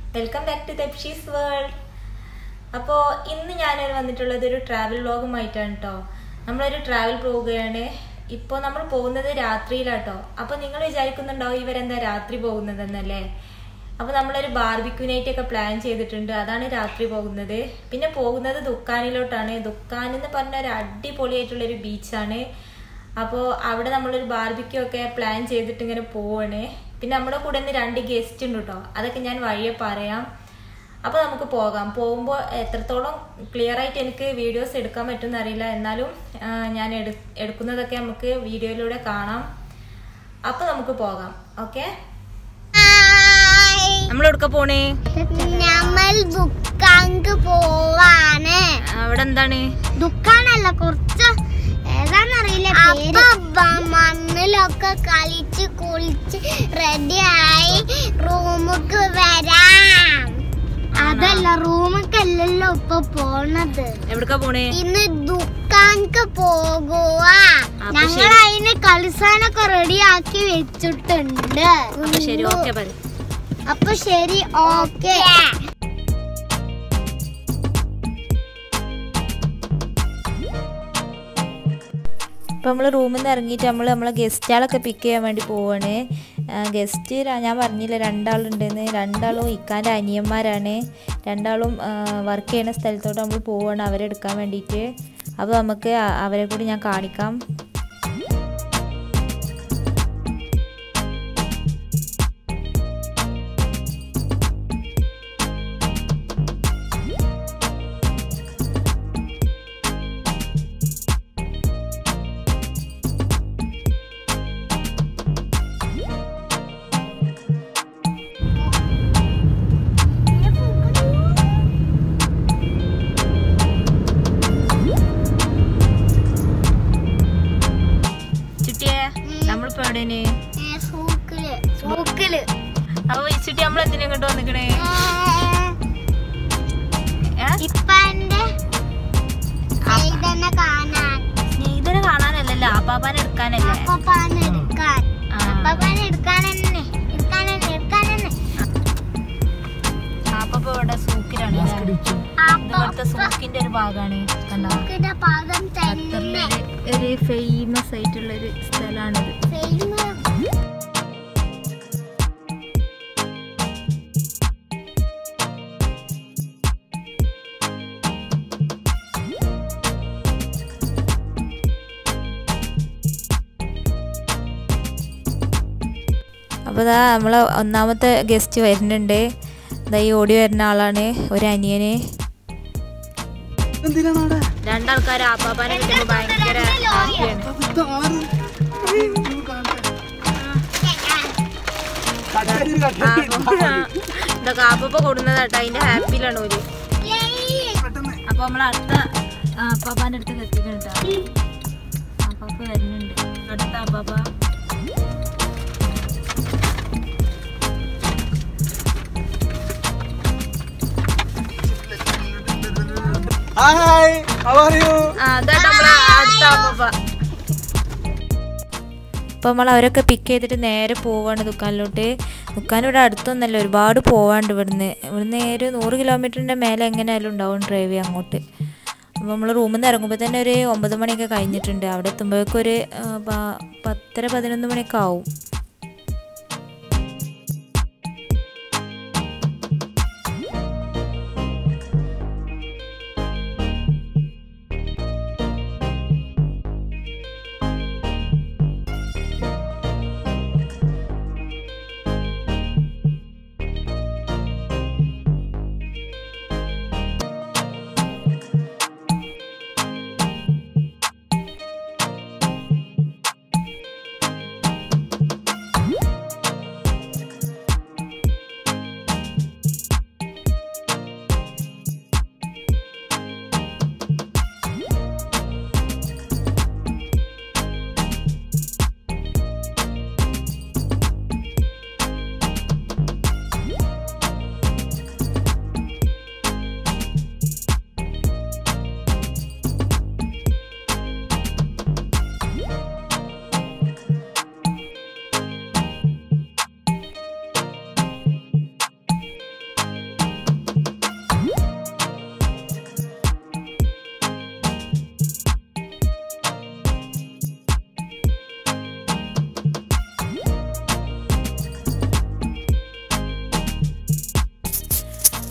Welcome back to തെപ്ഷീസ് world അപ്പോൾ ഇന്ന് ഞാനൊരു വന്നിട്ടുള്ളത് ഒരു ട്രാവൽ വ്ളോഗുമായിട്ടാണ് കേട്ടോ നമ്മളൊരു ട്രാവൽ പോവുകയാണ് ഇപ്പോൾ നമ്മൾ പോകുന്നത് രാത്രിയിലാട്ടോ അപ്പോൾ നിങ്ങൾ വിചാരിക്കുന്നുണ്ടാവും ഇവരെന്താ രാത്രി പോകുന്നതെന്നല്ലേ അപ്പോൾ നമ്മളൊരു ബാർബിക്യൂ നൈറ്റ് ഒക്കെ പ്ലാൻ ചെയ്തിട്ടുണ്ട് അതാണ് രാത്രി പോകുന്നത് പിന്നെ പോകുന്നത് ദുക്കാനിലോട്ടാണ് ദുക്കാൻ എന്ന് പറഞ്ഞ ഒരു അടിപൊളിയായിട്ടുള്ളൊരു ബീച്ചാണ് അപ്പോൾ അവിടെ നമ്മളൊരു ബാർബിക്യൂ ഒക്കെ പ്ലാൻ ചെയ്തിട്ട് ഇങ്ങനെ പോവാണ് പിന്നെ നമ്മുടെ കൂടെ ഇന്ന് രണ്ട് ഗസ്റ്റ് ഉണ്ട് കേട്ടോ അതൊക്കെ ഞാൻ വഴിയെ പറയാം അപ്പോൾ നമുക്ക് പോകാം പോകുമ്പോൾ എത്രത്തോളം ക്ലിയർ ആയിട്ട് എനിക്ക് വീഡിയോസ് എടുക്കാൻ പറ്റുമെന്ന് അറിയില്ല എന്നാലും ആ, ഞാൻ എടു എടുക്കുന്നതൊക്കെ നമുക്ക് വീഡിയോയിലൂടെ കാണാം അപ്പോൾ നമുക്ക് പോകാം ഓക്കെ നമ്മൾ എവിടെ പോണേ നമ്മൾ ദുഃഖാങ്ക് പോവാണ് അവിടെ എന്താണ് ദുഃഖാനല്ല കുറച്ച് ഏതാന്നറിയില്ല അപ്പൊ മണ്ണിലൊക്കെ കളിച്ച് കുളിച്ച് റെഡിയായി റൂമുക്ക് വരാം അതല്ല റൂമുക്കല്ലല്ലോ ഇപ്പൊ പോണത് എവിടക്കാ പോണേ ഇന്ന് ദുഃഖാൻക്ക് പോകുക അപ്പൊ ഞങ്ങൾ ശരി. അതിന് കളിസാനൊക്കെ റെഡിയാക്കി വെച്ചിട്ടുണ്ട് അപ്പൊ ശരി ഓക്കെ പറ അപ്പൊ ശരി ഓക്കെ ഇപ്പോൾ നമ്മൾ റൂമിൽ നിന്ന് ഇറങ്ങിയിട്ട് നമ്മൾ നമ്മളെ ഗസ്റ്റുകളൊക്കെ പിക്ക് ചെയ്യാൻ വേണ്ടി പോവാണ് ഗസ്റ്റ് ഞാൻ പറഞ്ഞില്ല രണ്ടാളുണ്ടെന്ന് രണ്ടാളും ഇക്കാൻ്റെ അനിയന്മാരാണ് രണ്ടാളും വർക്ക് ചെയ്യുന്ന സ്ഥലത്തോട്ട് നമ്മൾ പോവാണ് അവരെ എടുക്കാൻ വേണ്ടിയിട്ട് അപ്പോൾ നമുക്ക് അ- അവരെ കൂടി ഞാൻ കാണിക്കാം ചുട്ടിയെ നമ്മളിപ്പോൾ എവിടെയാണ് സൂക്കില് സൂക്കില് അപ്പോൾ ഈ ചുട്ടി നമ്മൾ എന്തിനാ ഇങ്ങോട്ട് വന്നിക്കണേ ഇപ്പന്റെ ഇതന്നെ കാണാൻ സ്നേഹിതനെ കാണാനല്ലല്ലോ ആപ്പാപ്പാനെ എടുക്കാനല്ലേ അപ്പാപ്പാൻ എടുക്കാൻ ആ. അപ്പാപ്പാൻ എടുക്കാൻ തന്നെ എടുക്കാൻ തന്നെ എടുക്കാൻ തന്നെ ആപ്പപ്പ ഇവിടെ സൂക്കിലാണ് അല്ലേ? ഇത് ഇവിടുത്തെ സൂക്കിന്റെ ഒരു ഭാഗമാണ് കണ്ടോ സൂക്കിന്റെ പാകം ഖത്തറിലെ തന്നെ ഒരു- ഒരു ഫേമസ് ആയിട്ടുള്ള ഒരു സ്ഥലമാണിത് Famous. അപ്പോൾ ഇതാ നമ്മളെ ഒന്നാമത്തെ ഗസ്റ്റ് വരുന്നുണ്ട് ഇതാ ഈ ഓടി വരുന്ന ആളാണ് ഒരു അനിയന് എന്തിനാണ് അവിടെ രണ്ടാൾക്കാർ ആപ്പാപ്പാനെ കിട്ടുമ്പോൾ ഭയങ്കര ഹാപ്പിയാണ് ഇത് ആരും ഇത് കാണട്ടെ. കട്ടേരി കട്ടേരി ഇതൊക്കെ ആപ്പപ്പ കൊടുന്നതാട്ടോ അതിന്റെ ഹാപ്പിയിലാണ് ഓര് Yay. പെട്ടെന്ന് അപ്പൊ നമ്മൾ അടുത്ത ആപ്പാപ്പാന്റെ അടുത്ത് എത്തിക്കുന്നുണ്ട് ആപ്പാപ്പ വരുന്നുണ്ട് അടുത്ത ആപ്പാപ്പ ഹായ് ഹൗ ആർ യു ആ, അതാണ് നമ്മളെ അടുത്ത ആപ്പാപ്പ അപ്പോൾ നമ്മൾ അവരൊക്കെ പിക്ക് ചെയ്തിട്ട് നേരെ പോവാണ് ദുക്കാനിലോട്ട് ദുക്കാൻ ഇവിടെ അടുത്തൊന്നല്ല ഒരുപാട് പോവാണ്ട് ഇവിടുന്ന് ഇവിടുന്ന് ഒരു നൂറ് കിലോമീറ്ററിൻ്റെ മേലെ എങ്ങനെയായാലും ഉണ്ടാവും ഡ്രൈവ് ചെയ്യാൻ അങ്ങോട്ട് അപ്പോൾ നമ്മൾ റൂമിൽ നിന്ന് ഇറങ്ങുമ്പോൾ തന്നെ ഒരു ഒമ്പത് മണിയൊക്കെ കഴിഞ്ഞിട്ടുണ്ട് അവിടെ എത്തുമ്പോഴേക്കും ഒരു ആ, പ- പത്തര പതിനൊന്ന് മണിയൊക്കെ ആവും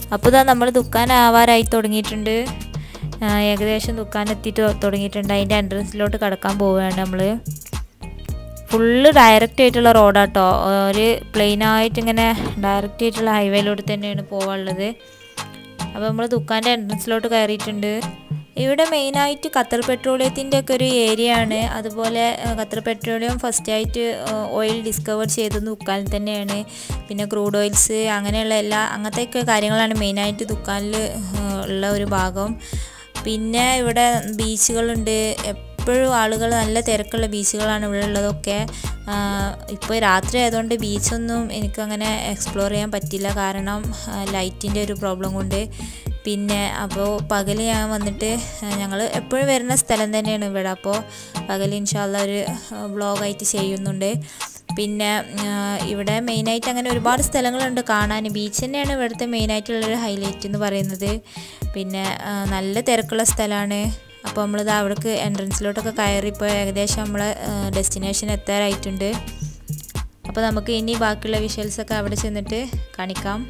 അപ്പോൾ ഇതാ നമ്മൾ ദുഃഖാനാവാറായി തുടങ്ങിയിട്ടുണ്ട് ആ, ഏകദേശം ദുഃഖാൻ എത്തിയിട്ട് തുടങ്ങിയിട്ടുണ്ട് അതിൻ്റെ എൻട്രൻസിലോട്ട് കടക്കാൻ പോവുകയാണ് നമ്മൾ ഫുള്ള് ഡയറക്റ്റ് ആയിട്ടുള്ള റോഡാട്ടോ ഒരു പ്ലെയിൻ ആയിട്ട് ഇങ്ങനെ ഡയറക്റ്റ് ആയിട്ടുള്ള ഹൈവേയിലൂടെ തന്നെയാണ് പോവാനുള്ളത് അപ്പോൾ നമ്മൾ ദുഃഖാൻ്റെ എൻട്രൻസിലോട്ട് കയറിയിട്ടുണ്ട് ഇവിടെ മെയിനായിട്ട് ഖത്തർ പെട്രോളിയത്തിൻ്റെ ഒക്കെ ഒരു ഏരിയ ആണ് അതുപോലെ ആ, ഖത്തർ പെട്രോളിയം ഫസ്റ്റ് ആയിട്ട് ഓയിൽ ഡിസ്കവർ ചെയ്തത് ദുഃഖാനിൽ തന്നെയാണ് പിന്നെ ക്രൂഡ് ഓയിൽസ് അങ്ങനെയുള്ള എല്ലാ അങ്ങനത്തെയൊക്കെ കാര്യങ്ങളാണ് മെയിനായിട്ട് ദുഃഖാനിൽ ഉള്ള ഒരു ഭാഗം പിന്നെ ഇവിടെ ബീച്ചുകളുണ്ട് എപ്പോഴും ആളുകൾ നല്ല തിരക്കുള്ള ബീച്ചുകളാണ് ഇവിടെ ഉള്ളതൊക്കെ ഇപ്പോൾ രാത്രി ആയതുകൊണ്ട് ബീച്ചൊന്നും എനിക്കങ്ങനെ എക്സ്പ്ലോർ ചെയ്യാൻ പറ്റില്ല കാരണം ലൈറ്റിൻ്റെ ഒരു പ്രോബ്ലം കൊണ്ട് പിന്നെ അപ്പോൾ പകൽ ഞാൻ വന്നിട്ട് ഞങ്ങൾ എപ്പോഴും വരുന്ന സ്ഥലം തന്നെയാണ് ഇവിടെ അപ്പോൾ പകൽ ഇൻഷാല്ല ഒരു വ്ളോഗായിട്ട് ചെയ്യുന്നുണ്ട് പിന്നെ ആ, ഇവിടെ മെയിനായിട്ട് അങ്ങനെ ഒരുപാട് സ്ഥലങ്ങളുണ്ട് കാണാൻ ബീച്ച് തന്നെയാണ് ഇവിടുത്തെ മെയിനായിട്ടുള്ളൊരു ഹൈലൈറ്റ് എന്ന് പറയുന്നത് പിന്നെ ആ, നല്ല തിരക്കുള്ള സ്ഥലമാണ് അപ്പോൾ നമ്മളിത് അവിടേക്ക് എൻട്രൻസിലോട്ടൊക്കെ കയറി ഇപ്പോൾ ഏകദേശം നമ്മളെ ഡെസ്റ്റിനേഷൻ എത്താറായിട്ടുണ്ട് അപ്പോൾ നമുക്ക് ഇനി ബാക്കിയുള്ള വിഷ്വൽസൊക്കെ അവിടെ ചെന്നിട്ട് കാണിക്കാം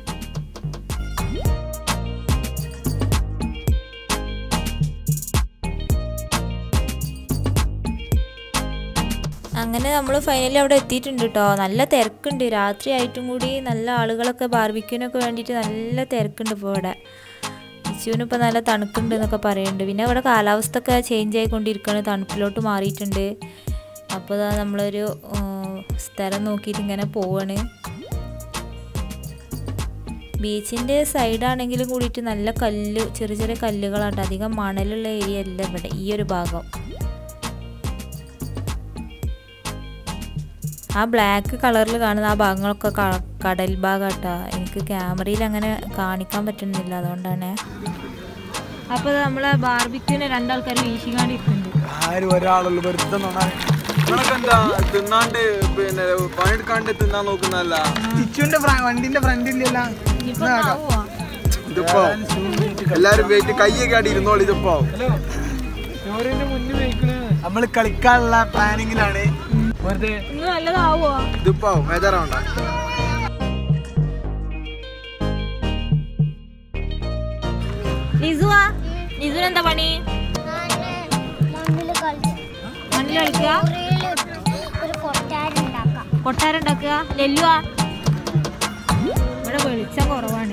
അങ്ങനെ നമ്മൾ ഫൈനലി അവിടെ എത്തിയിട്ടുണ്ട് കേട്ടോ നല്ല തിരക്കുണ്ട് രാത്രി ആയിട്ടും കൂടി നല്ല ആളുകളൊക്കെ ബാർബിക്യൂനൊക്കെ വേണ്ടിയിട്ട് നല്ല തിരക്കുണ്ട് ഇപ്പോൾ ഇവിടെ ഇച്ചുവിന് ഇപ്പോൾ നല്ല തണുക്കുണ്ട് എന്നൊക്കെ പറയുന്നുണ്ട് പിന്നെ ഇവിടെ കാലാവസ്ഥ ഒക്കെ ചേഞ്ച് ആയിക്കൊണ്ടിരിക്കുകയാണ് തണുപ്പിലോട്ട് മാറിയിട്ടുണ്ട് അപ്പോൾ ഇതാ നമ്മളൊരു ആ, സ്ഥലം നോക്കിയിട്ട് ഇങ്ങനെ പോവാണ് ബീച്ചിൻ്റെ സൈഡാണെങ്കിലും കൂടിയിട്ട് നല്ല കല്ല് ചെറിയ ചെറിയ കല്ലുകളാണ് അധികം മണലുള്ള ഏരിയ അല്ല ഇവിടെ ഈ ഒരു ഭാഗം ആ ബ്ലാക്ക് കളറിൽ കാണുന്ന ആ ഭാഗങ്ങളൊക്കെ ക- കടൽ ഭാഗാട്ടാ എനിക്ക് ക്യാമറയിൽ അങ്ങനെ കാണിക്കാൻ പറ്റുന്നില്ല അതുകൊണ്ടാണ് അപ്പോൾ നമ്മളെ ബാർബിക്യൂനെ രണ്ടാൾക്കാർ വീശിക്കാണ്ടിരിക്കുന്നുണ്ട് ആരും ഒരാളുള്ളൂ വെറുതെ നന്നായി നിങ്ങളൊക്കെ എന്താ തിന്നാണ്ട് പിന്നെ പണിയെടുക്കാണ്ട് തിന്നാൻ നോക്കുന്നല്ല കിച്ചുവിന്റെ ഫ്ര- വണ്ടിന്റെ ഫ്രണ്ടില്ലല്ല ഇതിപ്പോ എല്ലാരും വെയിറ്റ് കയ്യൊക്കെ ആടി ഇരുന്നോളൂ ഇതിപ്പോ നമ്മൾ കളിക്കാനുള്ള പ്ലാനിങ്ങിലാണ് വെറുതെ ഇന്ന് നല്ലതാവോ ഇതിപ്പോ ബേജാറാവണ്ട ലിസുവാ ലിസുവിന് എന്താ പണി മണ്ണില് കളിച്ച് മണ്ണിൽ കളിക്കുക മുറിയില് ഒരു കൊട്ടാരം ഉണ്ടാക്കാം കൊട്ടാരം ഉണ്ടാക്കുക ലെല്ലുവാ ഇവിടെ വെളിച്ചം കുറവാണ്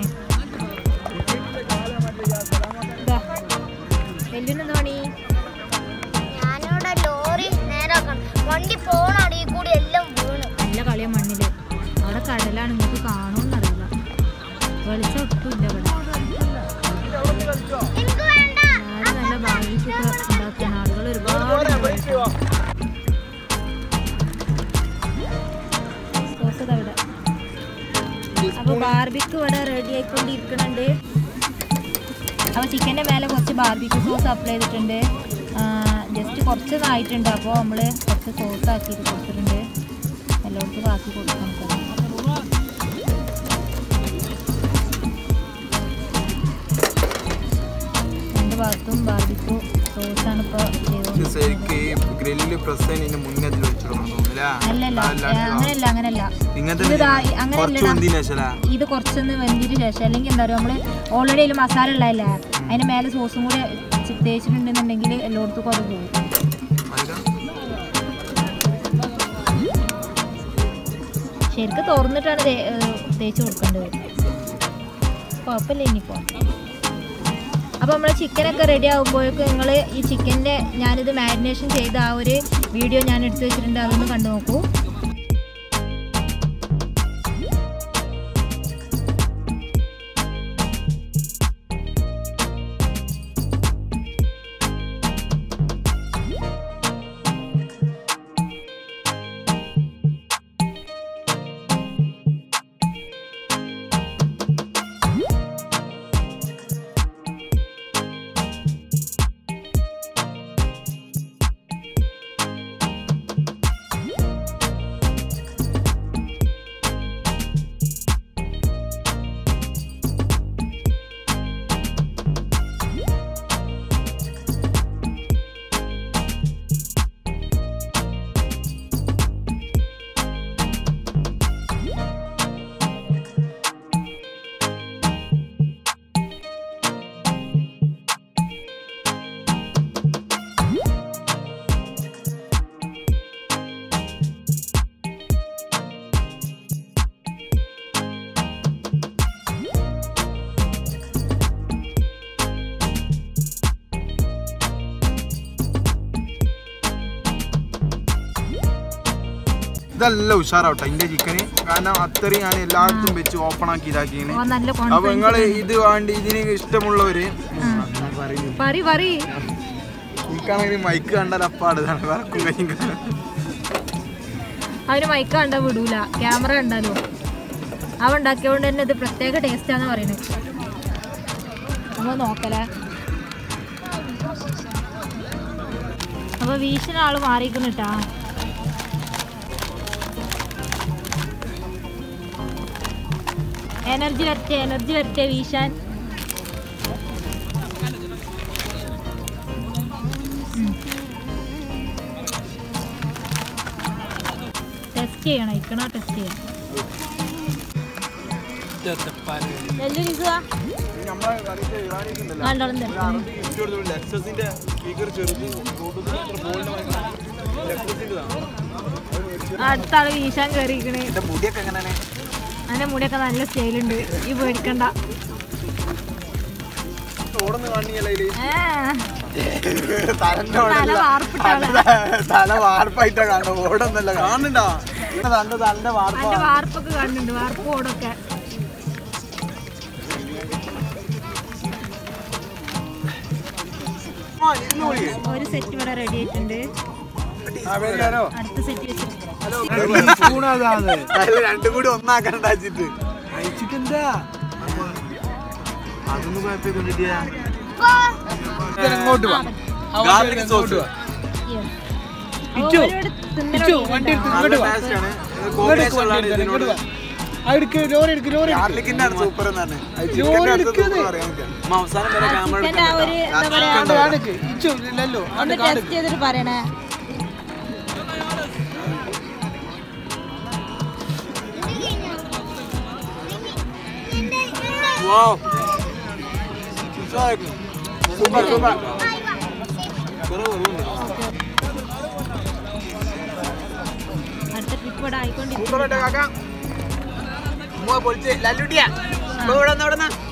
ഇതാ. ലെല്ലുവിന് എന്താ പണി ഞാനിവിടെ ലോറി നേരാക്കണം വണ്ടി പോണ അടിയിൽ കൂടി എല്ലാം വീണു നല്ല കളിയ മണ്ണില് അവിടെ കടലാണ് നിങ്ങൾക്ക് കാണുമെന്നറിയില്ല വെളിച്ചം ഒട്ടും ഇല്ല ഇവിടെ എനിക്ക് വേണ്ട എല്ലാവരും നല്ല ബാർബിക്യൊക്കെ ഉണ്ടാക്കുന്ന ആളുകൾ ഒരുപാട് ഉണ്ട് കേട്ടോ. സോസ് ഇതാ ഇവിടെ അപ്പൊ ബാർബിക്ക് ഇവിടെ റെഡി ആയിക്കൊണ്ടിരിക്കുന്നുണ്ട് അപ്പോൾ ചിക്കൻ്റെ മേലെ കുറച്ച് ബാർബിക്യൂ സോസ് അപ്ലൈ ചെയ്തിട്ടുണ്ട് ജസ്റ്റ് കുറച്ച് ആയിട്ടുണ്ട് അപ്പോൾ നമ്മൾ കുറച്ച് സോസ് ആക്കിയിട്ട് കൊടുത്തിട്ടുണ്ട് എല്ലായിടത്തും ആക്കി കൊടുക്കാം നമുക്കത് രണ്ട് ഭാഗത്തും ബാർബിക്യൂ സോസാണ് ഇപ്പോൾ ചെയ്തുകൊണ്ട് ശരിക്ക് ഗ്രില്ല് പ്രസ് ചെയ്യുന്നതിന് മുന്നേ അതിൽ വെച്ചിടണം തോന്നില്ല അല്ലല്ല ഏ, അങ്ങനെയല്ല അങ്ങനെയല്ല ഇങ്ങനത്തെ ഇത് ദാ ഈ- അങ്ങനെയല്ലടാ. കുറച്ച് വന്നതിന് ശേഷമല്ല ഇത് കുറച്ചൊന്ന് വെന്തിന് ശേഷം അല്ലെങ്കിൽ എന്താ പറയുക നമ്മൾ ഓൾറെഡി അതിൽ മസാല ഉള്ളതല്ലേ അതിന് മേലെ സോസും കൂടി ചി- തേച്ചിട്ടുണ്ടെന്നുണ്ടെങ്കിൽ എല്ലായിടത്തും അത് പോകും ശരിക്കും തുറന്നിട്ടാണ് തേ- ഏ, തേച്ച് കൊടുക്കേണ്ടത് കുഴപ്പമില്ല ഇനിയിപ്പോൾ അപ്പോൾ നമ്മൾ ചിക്കനൊക്കെ റെഡി ആകുമ്പോഴേക്കും നിങ്ങൾ ഈ ചിക്കൻ്റെ ഞാനിത് മാരിനേഷൻ ചെയ്ത ആ ഒരു വീഡിയോ ഞാൻ എടുത്തു വെച്ചിട്ടുണ്ട് അതൊന്ന് കണ്ടു നോക്കൂ ഇതെല്ലാം ഉഷാറാവട്ടെ അതിന്റെ ചിക്കന് കാരണം അത്രയും ഞാൻ എല്ലായിടത്തും വെച്ച് ഓപ്പൺ ആക്കി ഇതാക്കിയാണ് ഓ, നല്ല അപ്പൊ നിങ്ങൾ കോൺഫിഡൻസ് ഇത് വേണ്ടി ഇതിന് ഇഷ്ടമുള്ളവര് പറി പറി എനിക്കാണെങ്കിൽ മൈക്ക് കണ്ടാൽ അപ്പാട് വിറക്കും കയ്യും കാലും. അവന് മൈക്ക് കണ്ടാ വിടൂല ക്യാമറ കണ്ടാലോ അവ ഉണ്ടാക്കിയോണ്ട് തന്നെ ഇത് പ്രത്യേക ടേസ്റ്റാന്ന് പറയുന്നത് നമ്മൾ നോക്കലേ അപ്പൊ വീശിന് ആള് മാറിക്കുന്നിട്ടാ എനർജി വരട്ടെ എനർജി വരട്ടെ വീശാൻ ടെസ്റ്റ് ചെയ്യണം ഇക്കണ ടെസ്റ്റ് ചെയ്യണം വലിയ ഇതുവാ നമ്മളെ കളിച്ച ഇറാനിയൊക്കെ ഉണ്ടല്ലോ. കണ്ടോളം ഒരു അറബി gift കൊടുത്തു. ലെക്സസിന്റെ speaker ചെറുത് Bluetooth മാത്രം phone ന് വാങ്ങി. ലെക്സസിന്റെതാണ്. അടുത്ത ആള് വീശാൻ കയറിയിരിക്കണേ എന്റെ മുടിയൊക്കെ എങ്ങനെയാണ് അതിന്റെ മുടിയൊക്കെ നല്ല സ്റ്റൈലുണ്ട് ഈ പേടിക്കണ്ട ഓടൊന്ന് കാണിയല്ലേ ഇതില്? തലന്റെ തല വാർപ്പിട്ടാണ് തല വാർപ്പായിട്ടാ കാണുന്നത് ഓടൊന്നല്ല കാണുന്നുണ്ടാ? തന്റെ തലന്റെ വാർപ്പ അതിന്റെ വാർപ്പൊക്കെ കാണുന്നുണ്ട് വാർപ്പ് ഓടൊക്കെ ആ, ഇരുന്ന് വിളി. ഒരു സെറ്റ് ഇവിടെ റെഡി ആയിട്ടുണ്ട് ആ, വരാനോ? അടുത്ത സെറ്റ് വെച്ചിട്ടുണ്ട് അതില് രണ്ടും കൂടി ഒന്നാക്കണ്ട വെച്ചിട്ട് അയച്ചിട്ട് എന്താ അതൊന്നും കുഴപ്പമൊന്നുമില്ല. ഇങ്ങോട്ട് വാ Garlic sauce. നല്ല taste ആണ്. ഇത് combination ഉള്ളതാണ് ഇതിനോട്. ഗാർലിക്കിന്റെ ആണ് സൂപ്പർ എന്ന് പറഞ്ഞത് അത് ചിക്കന്റെ അടുത്ത് super പറയാൻ പറ്റില്ല അമ്മ അവസാനം വരെ camera ചിക്കൻ്റെ ആ ഒരു എന്താ പറയാ ഒന്ന് ടെസ്റ്റ് ചെയ്തിട്ട് പറയണേ Wow. ഉഷാറായിരിക്കുന്നു. Super, super. കുറേ കുറവുണ്ട്. അടുത്ത ട്രിപ്പ് ഇവിടെ ആയിക്കൊണ്ടിരിക്കും സൂപ്പർ ആയിട്ട് കാക്ക ഉമ്മ പൊളിച്ച് ലല്ലുട്ടിയാ ഇപ്പൊ ഇവിടെ വന്ന് ഇവിടെ വന്ന്.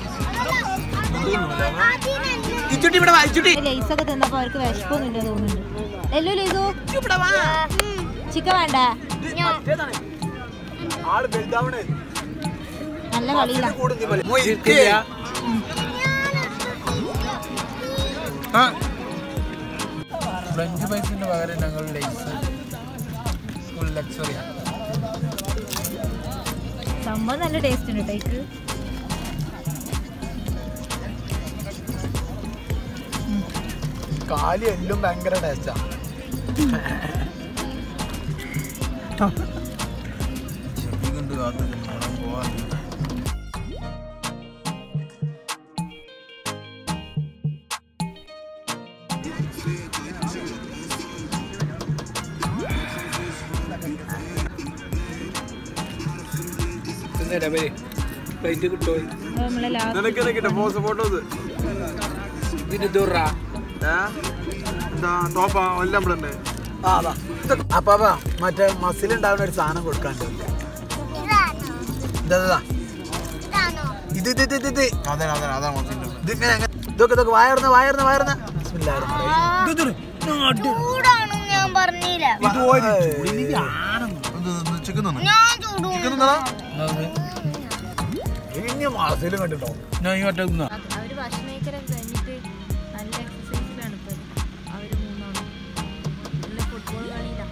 ഇച്ചുട്ടി ഇവിടെ വാ ഇച്ചുട്ടി ലൈസ് ഒക്കെ തിന്നപ്പോ അവർക്ക് വിശപ്പൊന്നുമില്ല തോന്നുന്നുണ്ട് എല്ലോ ലൈസു ചിക്കൻ വേണ്ട ആള് വലുതാവണേ നല്ല കളിയില്ല കൂടുന്നി പോലെ മോയ് ഇരിക്ക്. ഫ്രഞ്ച് ഫ്രൈസിന് പകരം ഞങ്ങൾ ലൈസ് ഫുൾ ലക്സറിയാണ് സംഭവം നല്ല ടേസ്റ്റ് ഉണ്ട് ടൈക്ക് കാല് എല്ലും ഭയങ്കര ടേസ്റ്റാ ചെവികൊണ്ട് കാത്ത് മണം പോവാൻ. പ്ലേറ്റ് കിട്ടുമോ നമ്മളെ ലാസ്റ്റ് നിനക്ക് നിനക്കിട്ടെ പോസ് ഫോട്ടോസ് ഇതിന് ദൂറ എന്താ ടോപ്പാ എല്ലാം ഇവിടെ ഉണ്ട് ആ അതാ അപ്പൊ മറ്റേ മസിൽ ഉണ്ടാവുന്ന ഒരു സാധനം കൊടുക്കാണ്ട് ഇതാ, ഇതാ, ഇതാ. ഇത് ഇത് ഇത് ഇത് ഇത് അതെ അതെ അതാ മൊത്തം ഇതിങ്ങനെ അങ്ങ് ഇതൊക്കെ ഇതൊക്കെ വായർന്ന് വായർന്ന് വായർന്ന് ചൂടാണ് ഞാൻ പറഞ്ഞില്ല ചിക്കൻ തിന്നു ഞാൻ ചൂടും ഇനി മസിലും കണ്ടിട്ടോ ഞാൻ ഇങ്ങോട്ട് നിന്നാ അവര് ഭക്ഷണം കഴിക്കലൊക്കെ കഴിഞ്ഞിട്ട് നല്ല എക്സസൈസിലാണ് ഇപ്പൊ അവര് മൂന്നാളും നല്ല ഫുട്ബോൾ കളിയിലാണ്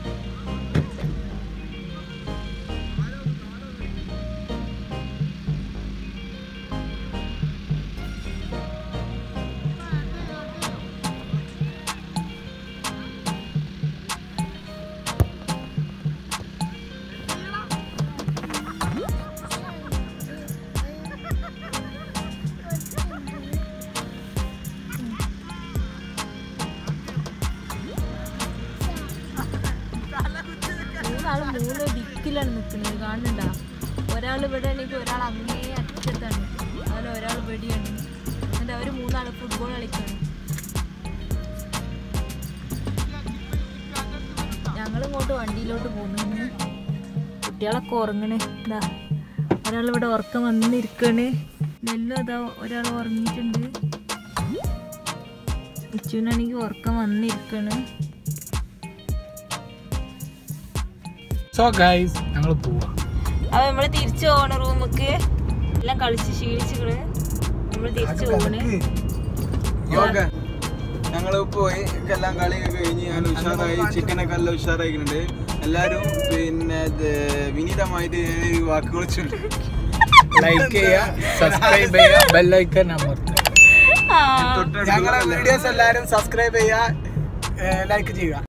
മൂന്നാള് മൂന്ന് ദിക്കിലാണ് നിൽക്കുന്നത് കാണുന്നുണ്ടാ ഒരാൾ ഇവിടെ ആണെങ്കിൽ ഒരാൾ അങ്ങേ അറ്റത്താണ് അതുപോലെ ഒരാൾ വെടിയാണ് എന്നിട്ട് അവർ മൂന്നാള് ഫുട്ബോൾ കളിക്കാണ് ഞങ്ങൾ ഇങ്ങോട്ട് വണ്ടിയിലോട്ട് പോകുന്നു കുട്ടികളൊക്കെ ഉറങ്ങണ് എന്താ ഒരാൾ ഇവിടെ ഉറക്കം വന്നിരിക്കണ് നെല്ലും അതാ ഒരാൾ ഉറങ്ങിയിട്ടുണ്ട് ഇച്ചുവിനാണെങ്കിൽ ഉറക്കം വന്നിരിക്കണ് സോ ഗൈസ് ഞങ്ങൾ പോവാ അപ്പൊ നമ്മള് തിരിച്ചു പോകണ റൂമിക്ക് എല്ലാം കളിച്ച് ക്ഷീണിച്ചിക്കണ് നമ്മള് തിരിച്ചു പോകണ് യോഗ ഞങ്ങൾ പോയി എല്ലാം കളിയൊക്കെ കഴിഞ്ഞ് ഞാൻ ഉഷാറായി ചിക്കനൊക്കെ എല്ലാം ഉഷാറായിട്ടുണ്ട് എല്ലാരും പിന്നെ ഇത് വിനീതമായിട്ട് ഈ വാക്കുകൾ ചൊല്ലി ലൈക്ക് ചെയ്യുക സബ്സ്ക്രൈബ് ചെയ്യുക ബെല്ലൈക്കൻ അമർത്തുക ആ ഞങ്ങളെ വീഡിയോസ് എല്ലാരും സബ്സ്ക്രൈബ് ചെയ്യുക ലൈക്ക് ചെയ്യുക